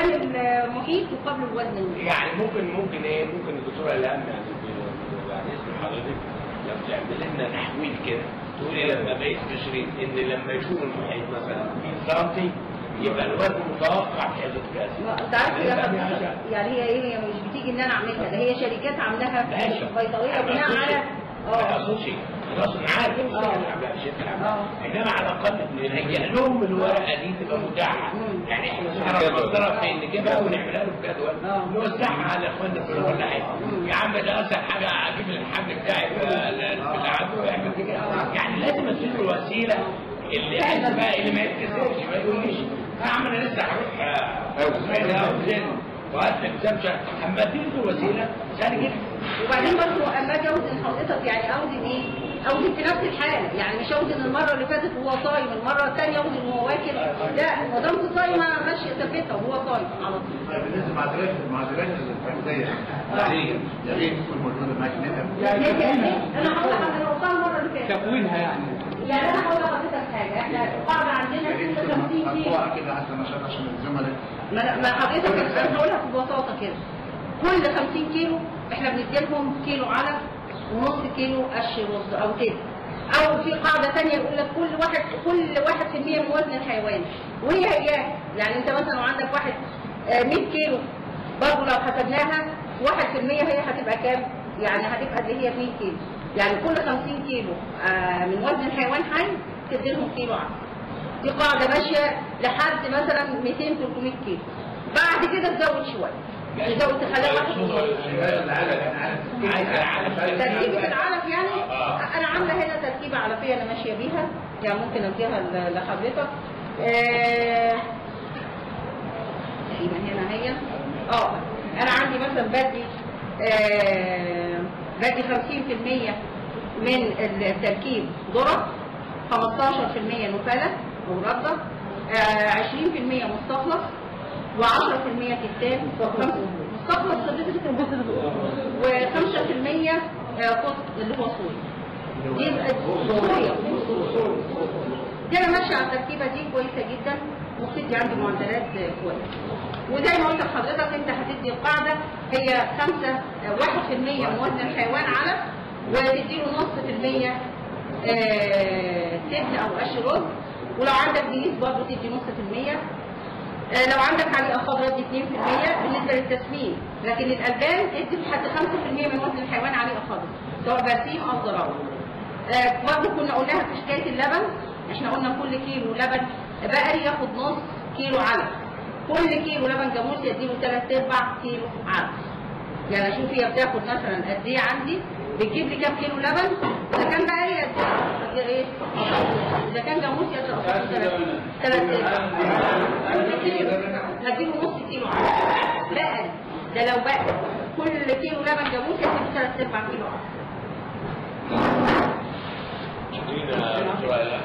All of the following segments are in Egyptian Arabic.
الحيوان المحيط يقابل الوزن المحيط يعني ممكن ممكن ايه ممكن الدكتوره الهام يعني يعني اسم حضرتك لو تعمل لنا تحويل كده تقولي لما بقيت تشريط ان لما يكون المحيط مثلا 2 سم يبقى الوزن متوقع كذا كذا انت عارف يا حضرتك يعني هي ايه هي مش بتيجي ان انا اعملها ده هي شركات عاملاها ماشي. بيطريه بناء على ما اه اقصدش خلاص انا عارف آه. اه انما على الاقل نهيئ لهم الورقه دي تبقى متاحه مم. يعني احنا نعرف مصدرها فين نجيبها ونعملها له بجدول آه. نوزعها على اخواننا في ولا حاجه يا عم ده اسهل حاجه اجيب الحاج بتاعي في اللي عنده ويعمل كده يعني لازم اشوف الوسيله اللي عايز بقى اللي ما يتكسرش ما يقوليش يا عم انا لسه هروح اوزن اوزن وهات الزمشه اما اديله الوسيله سهل جدا وبعدين برضه اما اجي اوزن حضرتك يعني اوزن ايه؟ اوزن في نفس الحاله يعني مش اوزن المره اللي فاتت وهو صايم المره الثانيه اوزن وهو واكل لا ما دام صايمه ماشيه ثابته وهو صايم على طول بالنسبه للمعدلات المعدلات الفرديه يا ريت تكون موجوده معاك نقل انا هقول لك انا قلتها المره اللي فاتت تكوينها يعني يعني انا هقول لحضرتك حاجه احنا القاعده عندنا يا ريت كل تكون 50 كيلو مقطوعه كده حتى نشاط عشان الزملاء ما ما حضرتك انا هقولها ببساطه كده كل 50 كيلو احنا بنديلهم كيلو علف ونص كيلو قش رز او كده او في قاعده ثانيه يقول لك كل واحد كل واحد في المية من وزن الحيوان وهي هي يعني انت مثلا لو عندك واحد آه، 100 كيلو برضه لو حسبناها واحد في المية هي هتبقى كام؟ يعني هتبقى اللي هي 2 كيلو يعني كل 50 كيلو آه، من وزن الحيوان حي تديلهم كيلو علف دي قاعدة ماشية لحد مثلا 200 300 كيلو بعد كده تزود شوية تزود تخليها واحد عايز العالم تركيبة العلف يعني آه. أنا عاملة هنا تركيبة علفية أنا ماشية بيها يعني ممكن أديها ل- لحضرتك آه، تقريبا هنا هي اه أنا عندي مثلا بدي آه، بدي 50% من التركيب ذرة 15% نفالة مردة آه، 20% مستخلص و10% كتان مستخلص و5% قط اللي هو صويا دي صويا دي انا ماشيه على التركيبه دي كويسه جدا وبتدي عندي معدلات كويسه وزي ما قلت لحضرتك انت هتدي القاعده هي 5 1% من وزن الحيوان علف وتديله نص في المية آه، تبن او قش رز ولو عندك جليس برضه تدي نص في المية آه، لو عندك عليقه خضراء دي 2% بالنسبه للتسمين لكن الالبان ادي لحد 5% من وزن الحيوان عليقه خضراء سواء برسيم او ضراوه آه، برضه كنا قلناها في حكايه اللبن احنا قلنا كل كيلو لبن بقري ياخد نص كيلو علف كل كيلو لبن جاموس يديله 3 ارباع كيلو علف يعني اشوف هي بتاخد مثلا قد ايه عندي بتجيب لي كام كيلو لبن اذا كان بقري قد ايه اذا كان جاموس يدي قصاده 3 ارباع هديله نص كيلو علف بقري ده لو بقى كل كيلو لبن جاموس ياخد 3 ارباع كيلو علف شكرا سؤال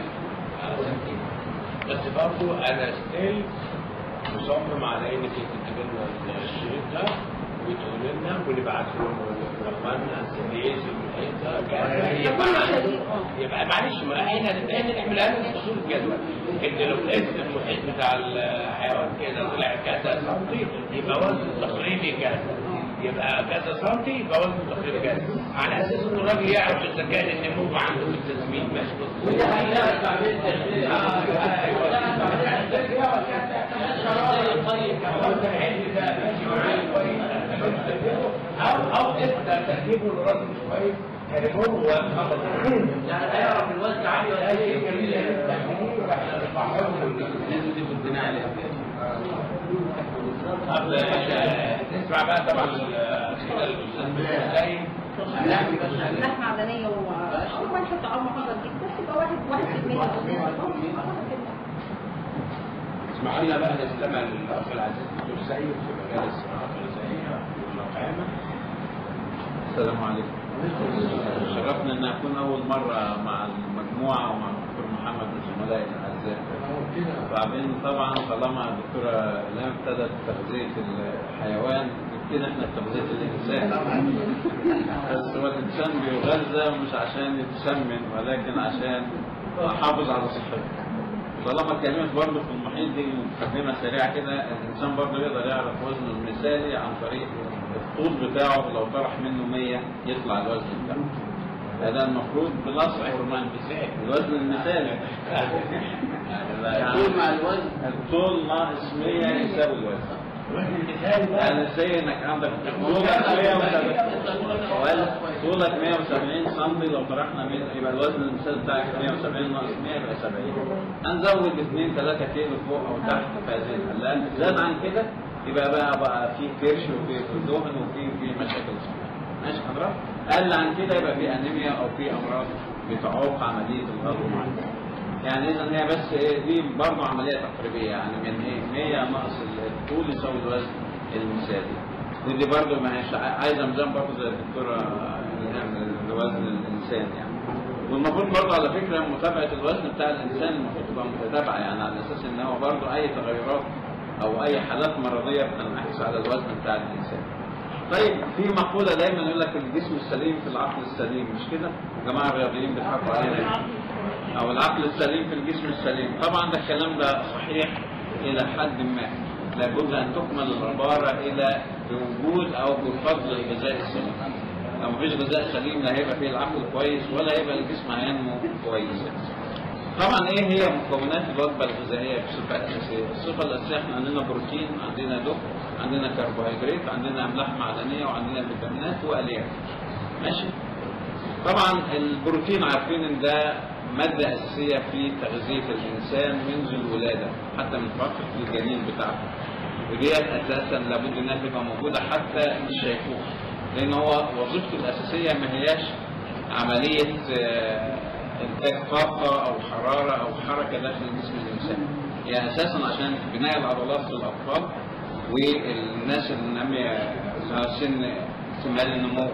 بس برضو انا ستيل مصمم على انك تكتب لنا الشريط ده وتقول لنا ونبعت لهم ونقلنا سنيس المحيط ده يبقى عنده يبقى معلش ما احنا احنا نعملها لهم اصول الجدول ان لو لقيت المحيط بتاع الحيوان كده طلع كذا سنتي يبقى وزن التقريبي كذا يبقى كذا سنتي يبقى وزن التقريبي كذا على اساس ان الراجل يعرف اذا كان النمو عنده في التسمين ماشي وده هيلاقي بعدين تحليل او او انت تركيبه للراجل مش كويس هنمو وخبط يعني هيعرف الوزن عالي ولا ايه لازم دي البناء عليها قبل نسمع بقى طبعا الاسئله الاستاذ ازاي لحمة عدنية و واحد طعام محمد دي بس يبقى واحد واحد في المية اسمحوا لنا بقى نستمع للاخ العزيز دكتور سيد في مجال الصناعات الغذائيه والمطاعم السلام عليكم شرفنا ان اكون اول مره مع المجموعه ومع الدكتور محمد وزملائي الاعزاء وبعدين طبعا طالما الدكتوره الهام ابتدت تغذيه الحيوان نبتدي احنا بتغذيه الانسان بس هو الانسان بيغذى مش عشان يتسمن ولكن عشان يحافظ على صحته طالما اتكلمت برضه في المحيط دي مقدمه سريعه كده الانسان برضه يقدر يعرف وزنه المثالي عن طريق الطول بتاعه لو طرح منه 100 يطلع الوزن بتاعه هذا المفروض بنص الوزن المثالي الطول مع الوزن الطول ناقص 100 يساوي الوزن يعني زي انك عندك طولك 170 طولك 170 سم لو طرحنا من يبقى الوزن المثالي بتاعك 170 ناقص 100 يبقى 70 هنزود 2 3 كيلو فوق او تحت في هذه الحالة زاد عن كده يبقى بقى بقى في كرش وفي دهن وفي في مشاكل ماشي حضرتك قل عن كده يبقى في انيميا او في امراض بتعوق عمليه الهضم معاك يعني اذا هي بس ايه دي برضه عمليه تقريبيه يعني من ايه 100 ناقص الطول يساوي الوزن المثالي ودي برضه ما هيش عايزه ميزان برضه زي الدكتوره الهام الوزن الانسان يعني والمفروض برضه على فكره متابعه الوزن بتاع الانسان المفروض تبقى متتابعه يعني على اساس ان هو برضه اي تغيرات او اي حالات مرضيه بتنعكس على الوزن بتاع الانسان. طيب في مقوله دايما يقول لك الجسم السليم في العقل السليم مش كده؟ الجماعه الرياضيين بيضحكوا علينا او العقل السليم في الجسم السليم طبعا ده الكلام ده صحيح الى حد ما لابد ان تكمل العباره الى بوجود او بفضل الغذاء السليم لو مفيش غذاء سليم لا هيبقى فيه العقل كويس ولا هيبقى الجسم هينمو كويس طبعا ايه هي مكونات الوجبه الغذائيه بصفه اساسيه؟ الصفه الاساسيه احنا عندنا بروتين، عندنا دهن، عندنا كربوهيدرات، عندنا املاح معدنيه وعندنا فيتامينات والياف. ماشي؟ طبعا البروتين عارفين ان ده مادة أساسية في تغذية الإنسان منذ الولادة حتى من فترة الجنين بتاعته وديت أساسا لابد إنها تبقى موجودة حتى الشيخوخة لأن هو وظيفته الأساسية ما هياش عملية إنتاج طاقة أو حرارة أو حركة داخل جسم الإنسان هي أساسا عشان بناء العضلات في الأطفال والناس النامية سن احتمال النمو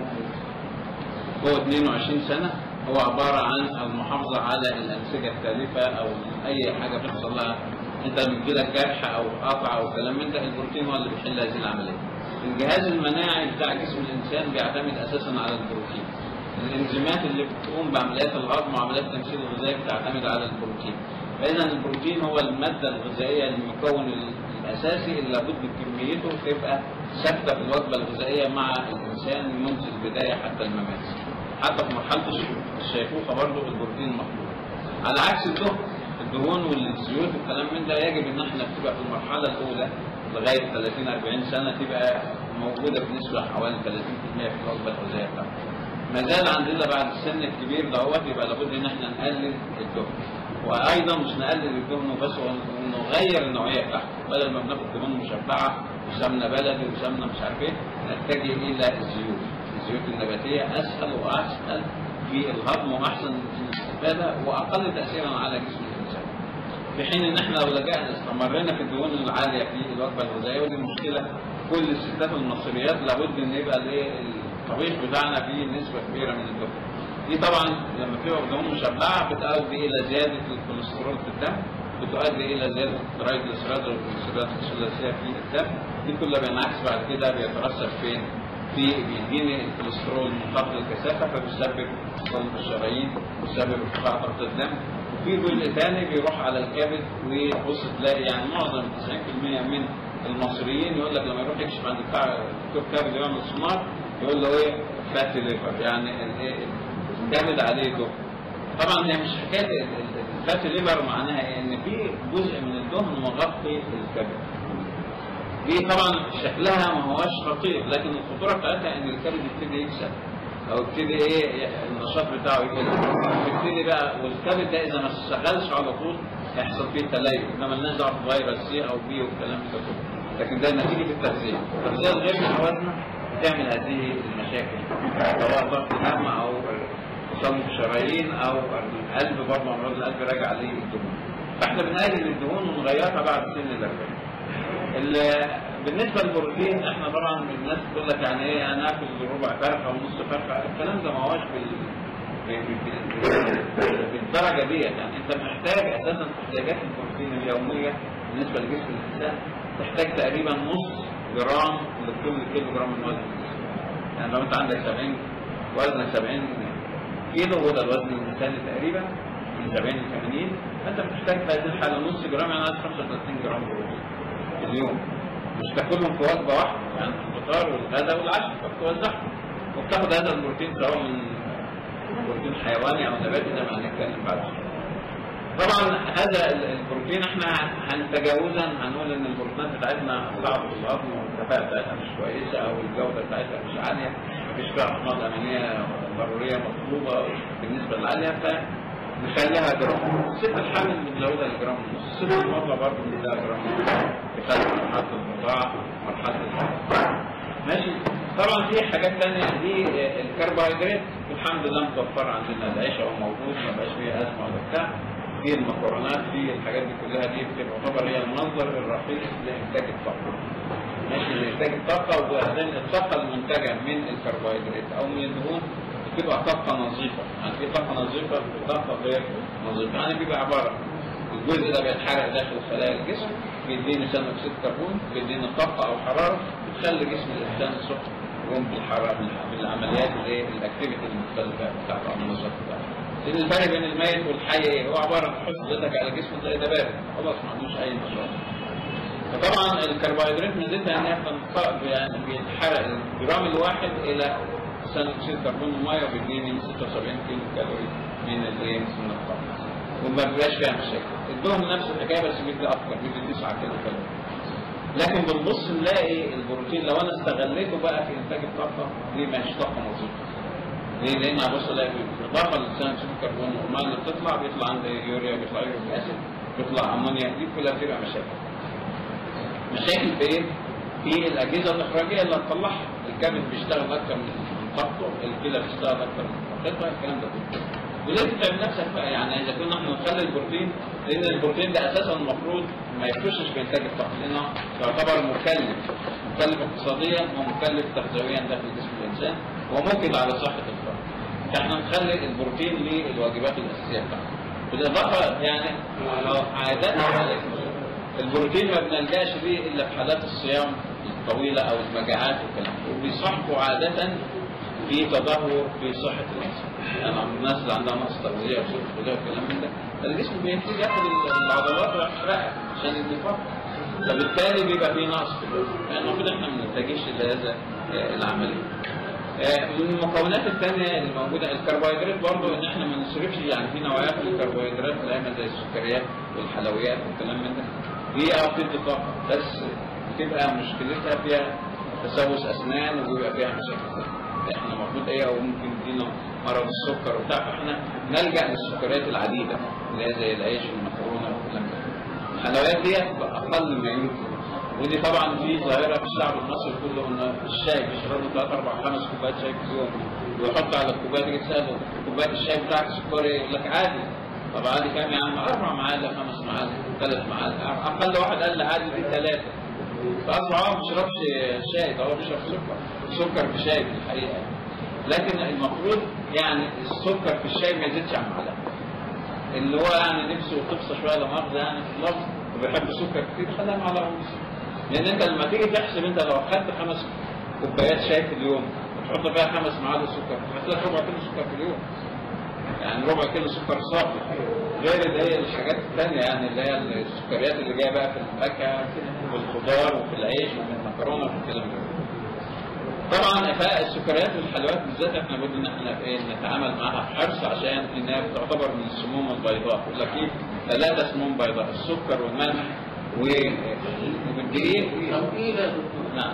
هو 22 سنة هو عبارة عن المحافظة على الأنسجة التالفة أو أي حاجة بتحصل لها أنت بيجيلك جرح أو قطع أو كلام من ده البروتين هو اللي بيحل هذه العملية. الجهاز المناعي بتاع جسم الإنسان بيعتمد أساسا على البروتين. الانزيمات اللي بتقوم بعمليات الهضم وعمليات التمثيل الغذائي بتعتمد على البروتين. فإذا البروتين هو المادة الغذائية المكون الأساسي اللي لابد كميته تبقى ثابتة في الوجبة الغذائية مع الإنسان منذ البداية حتى الممات. حتى في مرحله الشيخوخه برضه البروتين مطلوب. على عكس الدهن الدهون والزيوت والكلام من ده يجب ان احنا تبقى في المرحله الاولى لغايه 30 40 سنه تبقى موجوده بنسبه حوالي 30% في الوجبه الغذائيه بتاعتنا. ما زال عندنا بعد السن الكبير دوت يبقى لابد ان احنا نقلل الدهن. وايضا مش نقلل الدهن وبس ونغير النوعيه بتاعته بدل ما بناخد دهون مشبعه وسمنه بلدي وسمنه مش عارف ايه نتجه الى الزيوت. الزيوت النباتية أسهل وأسهل في الهضم وأحسن في الاستفادة وأقل تأثيرا على جسم الإنسان. في حين إن إحنا لو لجأنا استمرينا في الدهون العالية في الوجبة الغذائية ودي مشكلة كل الستات المصريات لابد إن يبقى الطبيخ بتاعنا فيه نسبة كبيرة من الدهون. دي طبعا لما تبقى دهون مشبعة بتؤدي إلى زيادة الكوليسترول في الدم بتؤدي الى زياده الترايجليسيريد والكوليسترول الثلاثيه في الدم دي كلها بينعكس بعد كده بيترسب فين؟ في بيديني الكوليسترول منخفض الكثافه فبيسبب صلب الشرايين بيسبب ارتفاع ضغط الدم وفي جزء ثاني بيروح على الكبد وبص تلاقي يعني معظم 90% من المصريين يقول لك لما يروح يكشف عند بتاع دكتور كبد يعمل سونار يقول له ايه فاتي ليفر يعني الايه الكبد عليه دهن طبعا هي مش حكايه الفاتي ليفر معناها ايه؟ ان في جزء من الدهن مغطي الكبد دي طبعا شكلها ما هوش خطير لكن الخطوره بتاعتها ان الكبد يبتدي يكسب او يبتدي ايه النشاط بتاعه يقل يبتدي بقى والكبد ده اذا ما اشتغلش على طول هيحصل فيه تليف انما الناس دعوه فيروس سي او بي والكلام ده كله لكن ده نتيجه التغذيه التغذيه الغير متوازنه تعمل هذه المشاكل سواء ضغط دم او صلب شرايين او القلب برضه امراض القلب راجع عليه الدهون فاحنا بنقلل الدهون ونغيرها بعد سن الاربعين بالنسبه للبروتين احنا طبعا الناس تقول لك يعني ايه انا اكل ربع فرخه ونص فرخه الكلام ده ما هوش بال بالدرجه ديت يعني انت محتاج اساسا احتياجات البروتين اليوميه بالنسبه لجسم الانسان تحتاج تقريبا نص جرام لكل كيلو جرام من وزن الجسم يعني لو انت عندك 70 وزنك 70 كيلو هو ده الوزن المثالي تقريبا من 70 ل 80 فانت بتحتاج في هذه الحاله نص جرام يعني عايز 35 جرام بروتين في اليوم مش تاكلهم في وجبه واحده يعني في الفطار والغداء والعشاء فبتوزعهم وبتاخد هذا البروتين سواء من بروتين حيواني او نباتي زي ما هنتكلم بعد شويه طبعا هذا ال- البروتين احنا هنتجاوزا هنقول ان البروتينات بتاعتنا صعبه في الهضم والكفاءه بتاعتها مش كويسه او الجوده بتاعتها مش عاليه مفيش فيها احماض امينيه ضروريه مطلوبه بالنسبه للعاليه فنخليها جرام الست الحامل بنزودها لجرام ونص الست المرضى برضه بنزودها جرام ونص بخلال مرحله الرضاعه مرحله الحمل ماشي طبعا في حاجات تانية دي آه، الكربوهيدرات الحمد لله متوفرة عندنا العيش هو موجود ما بقاش فيه أزمة ولا بتاع في المكرونات في الحاجات دي كلها دي بتبقى تعتبر هي المصدر الرئيسي لإنتاج الطاقة ماشي لإنتاج الطاقة وبعدين الطاقة المنتجة من الكربوهيدرات أو من الدهون بتبقى طاقة نظيفة يعني في طاقة نظيفة وطاقة غير نظيفة يعني بيبقى عبارة الجزء ده بيتحرق داخل خلايا الجسم بيديني ثاني اكسيد كربون بيديني طاقه او حراره بتخلي جسم الانسان سخن يقوم بالحراره بالعمليات اللي هي الاكتيفيتي المختلفه بتاعته او النشاط بتاعته لان الفرق بين الميت والحي ايه؟ هو عباره عن تحط ايدك على جسمه تلاقي ده بارد خلاص ما عندوش اي نشاط فطبعا الكربوهيدرات ميزتها ان هي بتنط- يعني بيتحرق الجرام الواحد الى ثاني اكسيد كربون وميه وبيديني 76 كيلو كالوري من الايه؟ من الطاقه وما بيبقاش فيها مشاكل الدهن نفس الحكايه بس بيدي اكتر بيدي 9 كيلو كالوري لكن بنبص نلاقي البروتين لو انا استغليته بقى في انتاج الطاقه دي مش طاقه نظيفه ليه؟ لان هبص الاقي بالاضافه لثاني اكسيد الكربون والميه اللي بتطلع بيطلع عندي يوريا بيطلع يوريك اسيد بيطلع امونيا دي كلها بتبقى مشاكل مشاكل في ايه؟ في الاجهزه الاخراجيه اللي هتطلعها الكبد بيشتغل اكتر من طاقته الكلى بتشتغل اكتر من طاقتها الكلام ده كله ولازم تعمل نفسك بقى يعني اذا كنا احنا نخلي البروتين لان البروتين ده اساسا المفروض ما يخشش في انتاج الطاقه لانه يعتبر مكلف مكلف اقتصاديا ومكلف تغذويا داخل جسم الانسان وممكن على صحه الفرد فاحنا نخلي البروتين للواجبات الاساسيه بتاعته بالاضافه يعني لو عادات البروتين ما بنلجاش ليه الا في حالات الصيام الطويله او المجاعات والكلام ده وبيصاحبوا عاده في تدهور في صحه الانسان يعني الناس اللي عندها نقص تغذيه وسوء تغذيه والكلام من ده الجسم بيبتدي ياخد العضلات ويحرقها عشان الدفاع فبالتالي بيبقى في نقص في الوزن يعني المفروض احنا ما نتجهش لهذا آه، العمليه آه، من المكونات الثانيه اللي موجوده الكربوهيدرات برضه ان احنا ما نصرفش يعني في نوعيات من الكربوهيدرات دايما زي السكريات والحلويات والكلام من ده دي اه بتدي طاقه بس بتبقى مشكلتها فيها تسوس اسنان وبيبقى فيها مشاكل احنا المفروض ايه او ممكن يدينا مرض السكر وبتاع فاحنا نلجا للسكريات العديده اللي هي زي العيش والمكرونه والكلام ده الحلويات دي اقل ما يمكن ودي طبعا في ظاهره في الشعب المصري كله ان الشاي بيشربوا ثلاث اربع خمس كوبايات شاي في اليوم ويحط على الكوبايه تيجي تساله كوبايه الشاي بتاعك سكر ايه؟ يقول لك عادي طب عادي كام يا عم؟ اربع معالق خمس معالق ثلاث معالق اقل واحد قال لي عادي دي ثلاثه فاصبح هو ما بيشربش شاي ده هو بيشرب سكر سكر في شاي في الحقيقه لكن المفروض يعني السكر في الشاي ما يزيدش عن معلقه اللي هو يعني نفسه تقصى شويه لا مؤاخذه يعني في اللفظ وبيحب السكر كتير خليها معلقه ونص لان انت لما تيجي تحسب انت لو اخدت خمس كوبايات شاي في اليوم وتحط فيها خمس معالق سكر هتلاقي ربع كيلو سكر في اليوم يعني ربع كيلو سكر صافي غير اللي هي الحاجات الثانيه يعني اللي هي السكريات اللي جايه بقى في الفاكهه والخضار وفي العيش وفي المكرونه وفي الكلام ده طبعا فالسكريات والحلويات بالذات احنا لابد ان احنا ايه نتعامل معاها بحرص عشان انها تعتبر من السموم البيضاء يقول لك ايه ثلاثه سموم بيضاء السكر والملح و- والدقيق توكيلة نعم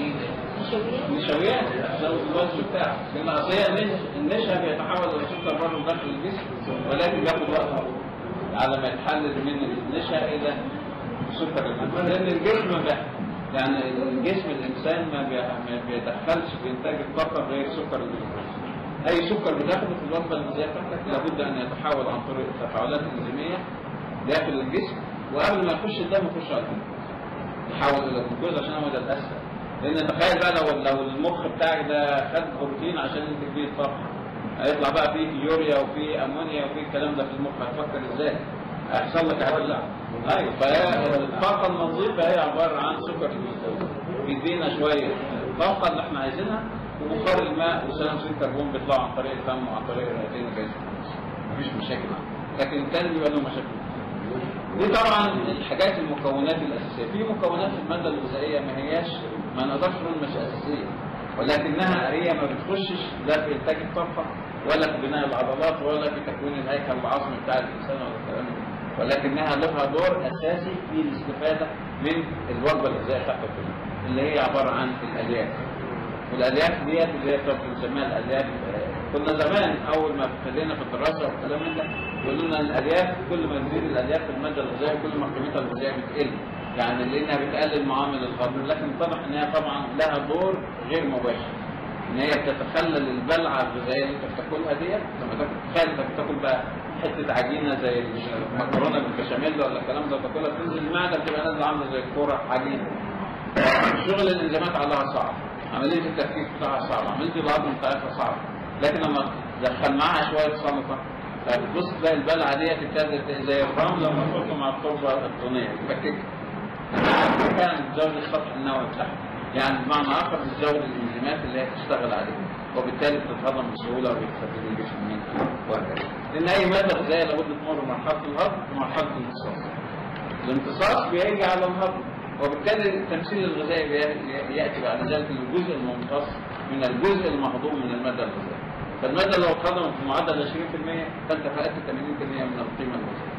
نشويات زود الوزن بتاعه لان اصل هي النش- النشا بيتحول الى سكر برضه داخل الجسم ولكن بياخد وقت على ما يتحلل من النشا الى سكر الملح لان الجسم بقى يعني الجسم الانسان ما بي- ما بيدخلش في انتاج الطاقه غير سكر الجلوكوز اي سكر بتاخده في الوجبه الغذائيه بتاعتك لابد ان يتحول عن طريق تفاعلات انزيميه داخل الجسم وقبل ما يخش الدم يخش على الدم يحول الى جلوكوز عشان هو ده الاسهل لان تخيل بقى لو لو المخ بتاعك ده خد بروتين عشان ينتج بيه الطاقه هيطلع بقى فيه يوريا وفيه امونيا وفيه الكلام ده في المخ هتفكر ازاي؟ هيحصل لك هتولع ايوه فهي الطاقه النظيفه هي عباره عن سكر الجلوكوز بيدينا شويه الطاقه اللي احنا عايزينها وبخار الماء وثاني اكسيد الكربون بيطلعوا عن طريق الفم وعن طريق الرئتين الجسم مفيش مشاكل عنه لكن الثاني بيبقى له مشاكل دي طبعا الحاجات المكونات الاساسيه في مكونات في الماده الغذائيه ما هياش ما نقدرش نقول مش اساسيه ولكنها هي ما بتخشش لا في انتاج الطاقه ولا في بناء العضلات ولا في تكوين الهيكل العظمي بتاع الانسان ولا الكلام ده ولكنها لها دور اساسي في الاستفاده من الوجبه الغذائيه بتاعتك اللي هي عباره عن الالياف والالياف ديت اللي هي بتبقى بنسميها الالياف آه، كنا زمان اول ما ابتدينا في الدراسه والكلام من ده يقولوا لنا الالياف كل ما تزيد الالياف في الماده الغذائيه كل ما قيمتها الغذائيه بتقل يعني لانها بتقلل معامل الهضم لكن اتضح ان هي طبعا لها دور غير مباشر ان هي بتتخلل البلعه الغذائيه اللي انت بتاكلها ديت لما تاكل تخيل انك بتاكل بقى حته عجينه زي المكرونه بالبشاميل ولا الكلام ده تاكلها تنزل المعده بتبقى نازله عامله زي الكوره عجينه شغل الانزيمات عليها صعب عمليه التركيب بتاعها صعب عمليه الهضم بتاعتها صعب لكن لما تدخل معاها شويه سلطه فتبص تلاقي البلعه ديت ابتدت زي الرمل لما تحطه مع التربه الطينيه تفكك كان بتزود السطح النووي بتاعها يعني بمعنى اخر بتزود الانزيمات اللي هي تشتغل عليها وبالتالي بتتهضم بسهوله وبتستفيد الجسم منها وهكذا لان اي ماده غذائيه لابد تمر مرحله الهضم ومرحله الامتصاص الامتصاص بيجي على الهضم وبالتالي التمثيل الغذائي بي- ياتي بعد ذلك الجزء الممتص من الجزء المهضوم من الماده الغذائيه فالماده لو اتهضمت في معدل 20% فانت فقدت 80% من القيمه الغذائيه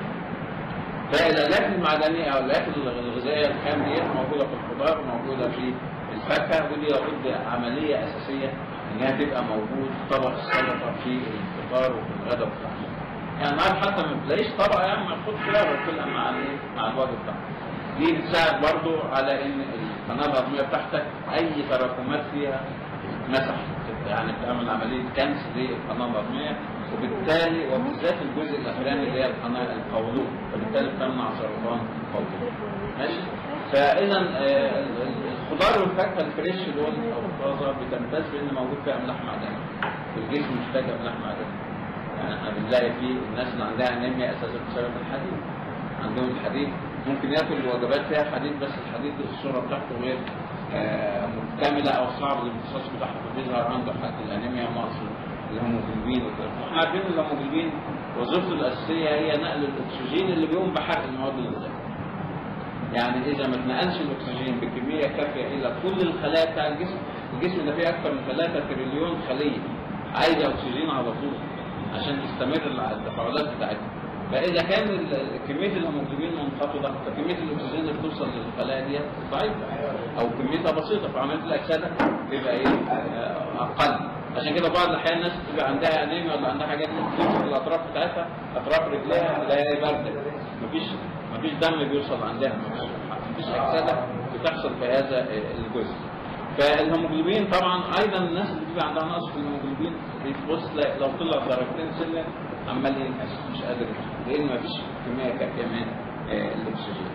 فالالياف المعدنيه او الالياف الغذائيه الخام ديت موجوده في الخضار وموجوده في الفاكهه ودي لابد عمليه اساسيه انها تبقى موجود طبق السلطه في الفطار وفي الغداء وفي العشاء. يعني معاك حتى ما بتلاقيش طبق يعني محطوط فيها وكلها مع الايه؟ مع الوجبه بتاعتك. دي بتساعد برضو على ان القناه الهضميه بتاعتك اي تراكمات فيها مسح يعني بتعمل عمليه كنس للقناه الهضميه وبالتالي وبالذات الجزء الاخراني اللي هي القناه القولون وبالتالي بتمنع سرطان القولون ماشي فاذا آه، ال- ال- الخضار والفاكهه الفريش دول او الطازه بتمتاز بان موجود فيها املاح معدنيه والجسم محتاج املاح معدنيه يعني احنا بنلاقي في الناس اللي عندها انيميا اساسا بسبب الحديد عندهم الحديد ممكن ياكل وجبات فيها حديد بس الحديد الصوره بتاعته غير آه، مكتمله او صعب الامتصاص بتاعها فبيظهر عنده حالة الانيميا ونقص الهيموجلوبين وكده. احنا عارفين ان الهيموجلوبين وظيفته الاساسيه هي نقل الاكسجين اللي بيقوم بحرق المواد الغذائيه. يعني اذا ما اتنقلش الاكسجين بكميه كافيه الى كل الخلايا بتاع الجسم، الجسم ده فيه اكثر من 3 تريليون خليه عايزه اكسجين على طول عشان تستمر التفاعلات بتاعتها. فاذا كان ال- كميه الهيموجلوبين منخفضه فكميه الاكسجين اللي بتوصل للخلايا دي ضعيفه او كميتها بسيطه فعمليه الاكسده تبقى ايه آه، اقل عشان كده بعض الاحيان الناس بتبقى عندها انيميا ولا عندها حاجات تمسك الاطراف بتاعتها اطراف رجليها تلاقيها بارده مفيش مفيش دم بيوصل عندها مفيش مفيش اكسده بتحصل في هذا الجزء فالهيموجلوبين طبعا ايضا الناس اللي بيبقى عندها نقص في الهيموجلوبين بتبص تلاقي لو طلع درجتين سلم عمال ينقص مش قادر يمشي، لان مفيش كميه كافيه من آه، الاكسجين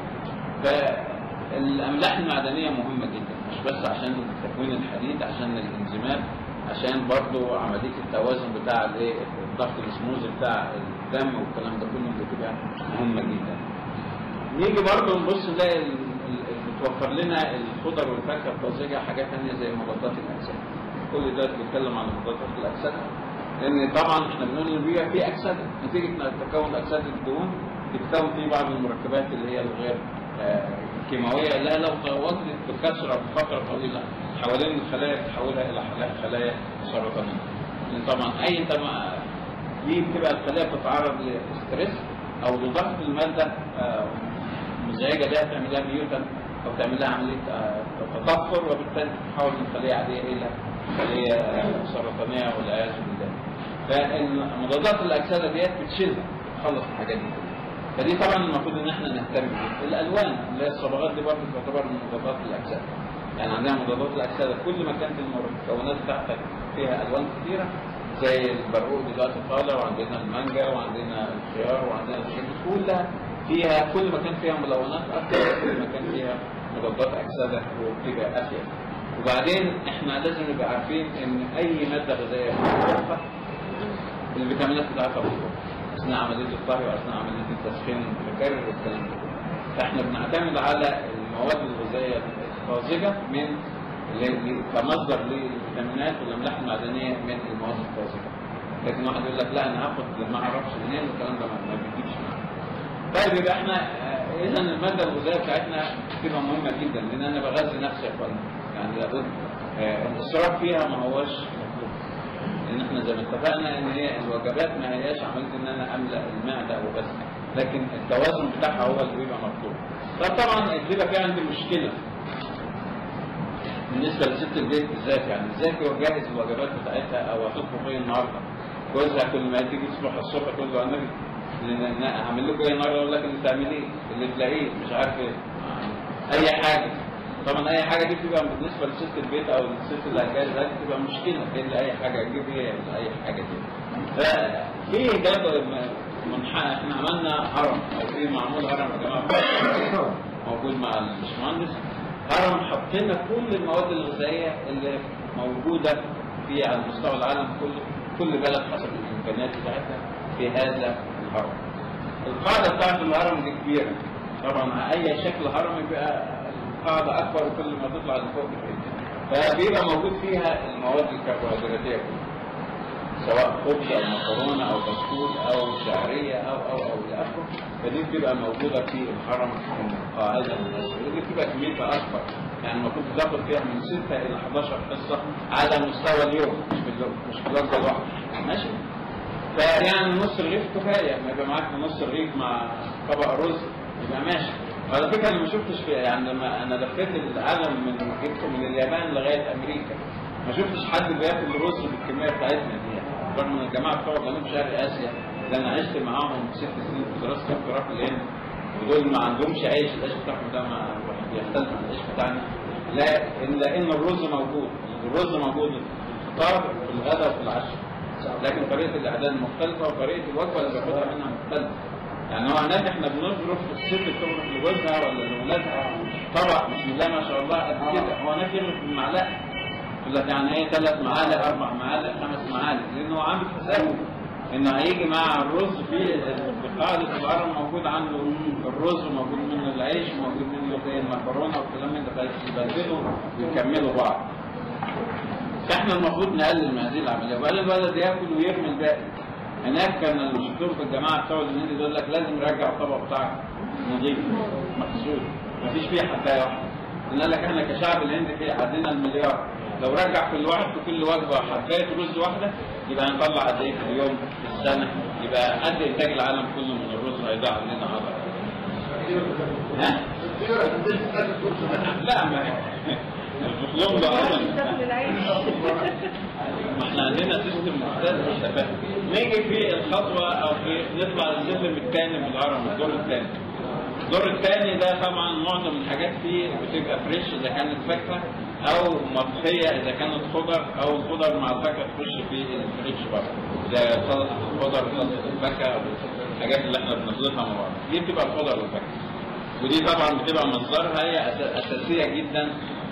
فالاملاح المعدنيه مهمه جدا مش بس عشان تكوين الحديد عشان الانزيمات عشان برضو عمليه التوازن بتاع الايه الضغط الاسموزي بتاع الدم والكلام ده كله بتبقى مهمه جدا نيجي برضه نبص نلاقي ال- ال- بتوفر لنا الخضر والفاكهه الطازجه حاجات ثانيه زي مضادات الاكسده. كل ده بيتكلم عن مضادات الاكسده لان طبعا احنا بنقول ان بيبقى فيه اكسده نتيجه تكون اكسده الدهون بتكون فيه بعض المركبات اللي هي الغير آه، كيماويه لا لو تواجدت بكثره بفتره طويله حوالين الخلايا تحولها الى خلايا- خلايا سرطانيه. لان طبعا اي انت ما دي بتبقى الخلايا بتتعرض لستريس او لضغط الماده آه، مزعجه ده تعمل لها ميوتن او تعمل لها عمليه آه، تطفر وبالتالي تتحول من خليه عاديه الى خليه آه، سرطانيه والعياذ بالله. فمضادات الاكسده ديت بتشيلها تخلص الحاجات دي كلها. فدي طبعا المفروض ان احنا نهتم بيها. الالوان اللي هي الصبغات دي برضه تعتبر من مضادات الاكسده. يعني عندنا مضادات الاكسده كل ما كانت المكونات بتاعتك فيها الوان كثيره زي البرقوق دلوقتي طالع وعندنا المانجا وعندنا الخيار وعندنا الشيء كلها فيها كل ما كان فيها ملونات اكثر كل ما كان فيها مضادات اكسده وبتبقى افيد. وبعدين احنا لازم نبقى عارفين ان اي ماده غذائيه بتتوفى الفيتامينات بتاعتها بتروح اثناء عمليه الطهي واثناء عمليه التسخين المتكرر والكلام ده فاحنا بنعتمد على المواد الغذائيه الطازجه من ل- ل- كمصدر للفيتامينات والاملاح المعدنيه من المواد الطازجه لكن واحد يقول لك لا انا هاخد ما اعرفش منين والكلام ده ما ما بيجيبش معانا طيب يبقى احنا آه، اذا الماده الغذائيه بتاعتنا بتبقى مهمه جدا لان انا بغذي نفسي يا اخوانا يعني لابد آه، الاسراف فيها ما هوش مطلوب لان احنا زي ما اتفقنا ان هي الوجبات ما هياش عمليه ان انا املا المعده وبس لكن التوازن بتاعها هو اللي بيبقى مطلوب طب طبعا بيبقى في عندي مشكله بالنسبه لست البيت بالذات يعني ازاي تجهز الوجبات بتاعتها او هتطبخ ايه النهارده جوزها كل ما تيجي تصبح الصبح تقول له النبي لأن أنا هعمل لكم ايه النهارده اقول لك اللي تعمليه اللي تلاقيه مش عارف ايه اي حاجه طبعا اي حاجه دي بتبقى بالنسبه لست البيت او للست اللي هتجهز دي بتبقى مشكله ايه اللي اي حاجه اجيب ايه ولا اي حاجه دي ففي ده منح... احنا عملنا هرم او في معمول هرم يا جماعه موجود مع الباشمهندس هرم حطينا كل المواد الغذائيه اللي موجوده في على مستوى العالم كله كل بلد حسب الامكانيات بتاعتها في هذا الهرم. القاعده بتاعت الهرم دي كبيره طبعا اي شكل هرم يبقى القاعده اكبر كل ما تطلع لفوق فبيبقى موجود فيها المواد الكربوهيدراتيه كلها سواء خبز او مكرونه او بسكوت او شعريه او او او الى اخره فدي بتبقى موجوده في الحرم القاعده ودي بتبقى كميتها اكبر يعني المفروض تاخد فيها من 6 الى 11 حصه على مستوى اليوم مش في اليوم مش في الوجبه الواحده ماشي فيعني نص رغيف كفايه لما يبقى معاك نص رغيف مع طبق رز يبقى ماشي على فكره انا ما شفتش في يعني لما انا لفيت العالم من جبت من اليابان لغايه امريكا ما شفتش حد بياكل رز بالكميه بتاعتنا دي رغم ان الجماعه بتوع جنوب شرق اسيا ده انا عشت معاهم ست سنين في دراسه الدكتوراه في الهند ودول ما عندهمش عيش العيش بتاعهم ده ما بيختلف عن العيش بتاعنا لا الا ان الرز موجود الرز موجود في الفطار في الغداء وفي العشاء لكن طريقه الاعداد مختلفه وطريقه الوجبه اللي بياخدها منها مختلفه يعني هو هناك احنا بنظرف الست بتغرف لجوزها ولا لاولادها طبق بسم الله ما شاء الله قد كده هو هناك يغرف بالمعلقه يقول لك يعني ايه ثلاث معالق اربع معالق خمس معالق لانه عامل حسابه انه هيجي مع الرز في في قاعده الهرم موجود عنده الرز وموجود منه العيش وموجود منه زي المكرونه والكلام من ده فيبدلوا ويكملوا بعض فاحنا المفروض نقلل من هذه العمليه وبعدين الولد ياكل ويرمي الباقي هناك كان الدكتور في الجماعه بتوع الهند يقول لك لازم يرجع الطبق بتاعك نظيف مغسول مفيش فيه حبايه واحده قلنا لك احنا كشعب الهند في عندنا المليار لو رجع كل واحد في كل وجبه حبايه رز واحده يبقى هنطلع قد ايه في اليوم في السنه يبقى قد انتاج العالم كله من الرز هيضيع علينا عضله ها؟ لا ما الفخلون ده اصلا تاكل العيش ما احنا عندنا سيستم ممتاز للتفاهم نيجي في الخطوه او في نطلع السلم الثاني من الهرم الدور الثاني الدور الثاني ده طبعا معظم الحاجات فيه بتبقى فريش اذا كانت فاكهه او مطهيه اذا كانت خضر او الخضر مع الفاكهه تخش في الفريش برضه زي سلطه الخضر سلطه الفاكهه الحاجات اللي احنا بنخلطها مع بعض دي بتبقى الخضر والفاكهه ودي طبعا بتبقى مصدرها هي أس- اساسيه جدا